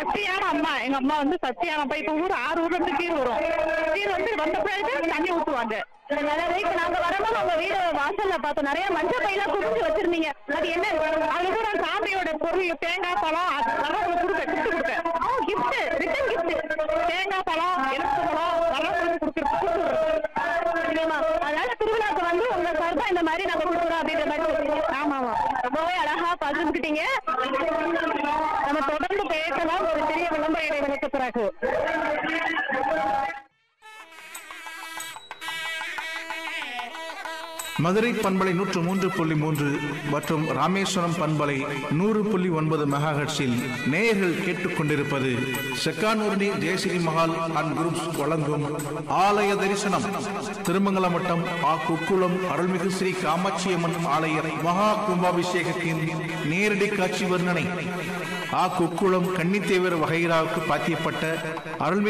சக்தியான அம்மா எங்க அம்மா வந்து சக்தியான அப்பா இப்ப ஊர் ஆறு ஊர்ல இருந்து கீழ் வரும் கீழ் வந்து வந்த பிறகு தண்ணி ஊத்துவாங்க அதாவது இப்ப நாங்க வரும்போது உங்க வீடு வாசல்ல பார்த்தோம் நிறைய மஞ்சள் பையெல்லாம் குடிச்சு வச்சிருந்தீங்க அது என்ன அது கூட சாமியோட பொருள் தேங்காய் பழம் அதெல்லாம் உங்களுக்கு கொடுக்க கிஃப்ட் கொடுப்பேன் கிஃப்ட் ரிட்டன் கிஃப்ட் தேங்காய் பழம் எலுமிச்சை பழம் அதெல்லாம் உங்களுக்கு கொடுக்குறது சரிம்மா அதனால திருவிழாக்கு வந்து உங்க சார்பா இந்த மாதிரி நாங்க கொடுக்குறோம் அப்படின்ற மாதிரி ஆமா ஆமா ரொம்பவே அழகா பகிர்ந்துக்கிட்டீங்க நம்ம தொடர்ந்து பேசலாம் ஒரு சிறிய விளம்பர இடைவெளிக்கு பிறகு மதுரை பண்பலை நூற்று மூன்று புள்ளி மூன்று மற்றும் ராமேஸ்வரம் பண்பலை நூறு புள்ளி ஒன்பது மெகாஹெட்ஸில் நேயர்கள் கேட்டுக்கொண்டிருப்பது செக்கானூர்னி ஜெயஸ்ரீ மஹால் அண்ட் குரூப்ஸ் வழங்கும் ஆலய தரிசனம் திருமங்கலம் வட்டம் ஆ குக்குளம் அருள்மிகு ஸ்ரீ காமாட்சியம்மன் ஆலய மகா கும்பாபிஷேகத்தின் நேரடி காட்சி வர்ணனை ஆ குக்குளம் கன்னித்தேவர் வகைராவுக்கு பாத்தியப்பட்ட அருள்மிகு